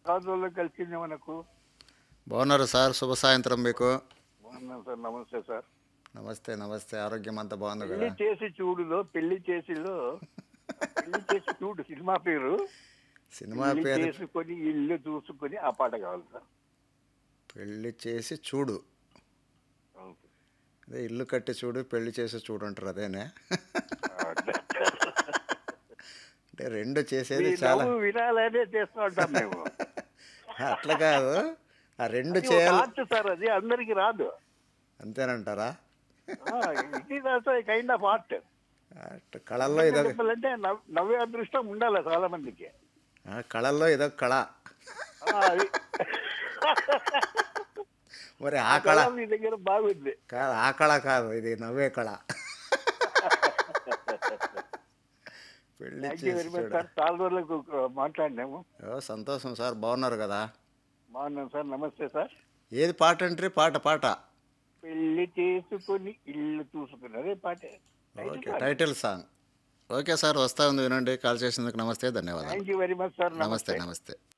కాదులో కలిసింది మనకు బాగున్నారు సార్ శుభ సాయంత్రం మీకు బాగున్నాం సార్ నమస్తే సార్ నమస్తే నమస్తే ఆరోగ్యం అంతా బాగుంది పెళ్లి కదా చేసి చూడులో పెళ్లి చేసిలో పెళ్లి చేసి చూడు సినిమా పేరు సినిమా పెళ్లి పేరు చేసుకొని ఇల్లు చూసుకొని ఆ పాట కావాలి సార్ పెళ్లి చేసి చూడు అవును సార్. అదే ఇల్లు కట్టి చూడు పెళ్లి చేసి చూడు అంటారు అదేనే అంటే రెండు చేసేది మీ చాలా నవ్వు వినాలనే చేస్తూ ఉంటాం మేము అట్లా కాదు ఆ రెండు అది ఒక చేయాలి ఆర్ట్ సార్ అది అందరికి రాదు అంతేనంటారా it is kind of art at కళల్లో ఇదో చెప్పాలంటే నవ్- నవ్వే అదృష్టం ఉండాలి చాలా మందికి ఆ, కళల్లో ఇదో కళ ఆ, అది మరి ఆ ఆ కళ కళ మీ దగ్గర బాగుంది కాదు ఆ కళ కాదు ఇది నవ్వే కళ పెళ్లి థ్యాంక్ యూ చేసి వెరీ మచ్ చూడు సార్ చాలా రోజులకు మాట్లాడినాము ఓ, సంతోషం సార్ బాగున్నారు కదా బాగున్నాం సార్ నమస్తే సార్ ఏది పాట అంటే పాట పాట పెళ్లి చేసుకొని ఇల్లు చూసుకుని అదే పాటే okay title song okay sir వస్తా ఉంది వినండి కాల్ చేసినందుకు నమస్తే ధన్యవాదాలు thank you very much sir నమస్తే నమస్తే